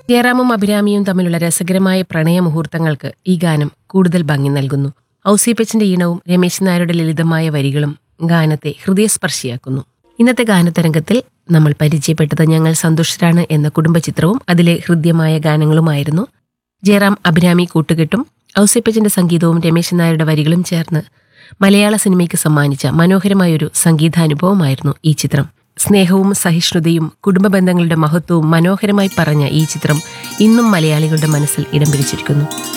ജയറാമും അഭിരാമിയും തമ്മിലുള്ള രസകരമായ പ്രണയമുഹൂർത്തങ്ങൾക്ക് ഈ ഗാനം കൂടുതൽ ഭംഗി നൽകുന്നു ഔസിപ്പച്ചന്റെ ഈണവും രമേശ് നായരുടെ ലളിതമായ വരികളും ഗാനത്തെ ഹൃദയസ്പർശിയാക്കുന്നു ഇന്നത്തെ ഗാനതരംഗത്തിൽ നമ്മൾ പരിചയപ്പെട്ടത് ഞങ്ങൾ സന്തുഷ്ടരാണ് എന്ന കുടുംബചിത്രവും അതിലെ ഹൃദ്യമായ ഗാനങ്ങളുമായിരുന്നു ജയറാം അഭിരാമി കൂട്ടുകെട്ടും ഔസിപ്പച്ചന്റെ സംഗീതവും രമേശ് നായരുടെ വരികളും ചേർന്ന് മലയാള സിനിമയ്ക്ക് സമ്മാനിച്ച മനോഹരമായൊരു സംഗീതാനുഭവമായിരുന്നു ഈ ചിത്രം സ്നേഹവും സഹിഷ്ണുതയും കുടുംബ ബന്ധങ്ങളുടെ മഹത്വവും മനോഹരമായി പറഞ്ഞ ഈ ചിത്രം ഇന്നും മലയാളികളുടെ മനസ്സിൽ ഇടം പിടിച്ചിരിക്കുന്നു